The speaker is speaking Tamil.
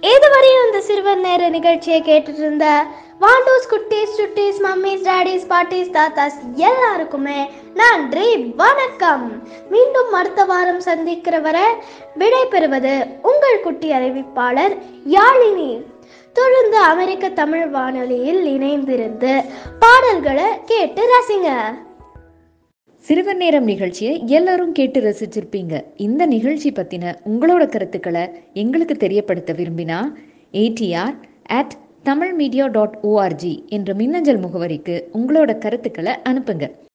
இதுவரையும் இந்த சிறுவர் நேர நிகழ்ச்சியை கேட்டுட்டு இருந்த வாண்டூஸ் குட்டீஸ் சுட்டீஸ் மம்மிஸ் டாடிஸ் பாட்டிஸ் தாத்தாஸ் எல்லாருக்குமே நன்றி வணக்கம் மீண்டும் அடுத்த வாரம் சந்திக்கிற வரை விடை பெறுவது உங்கள் குட்டி அறிவிப்பாளர் யாழினி தொடர்ந்து அமெரிக்க தமிழ் வானொலியில் இணைந்திருந்து பாடல்களை கேட்டு ரசிங்க சிறுவர் நேரம் நிகழ்ச்சியை எல்லாரும் கேட்டு ரசிச்சிருப்பீங்க இந்த நிகழ்ச்சி பத்தின உங்களோட கருத்துக்களை எங்களுக்கு தெரியப்படுத்த விரும்பினா ADR at Tamil media dot ORG என்ற மின்னஞ்சல் முகவரிக்கு உங்களோட கருத்துக்களை அனுப்புங்க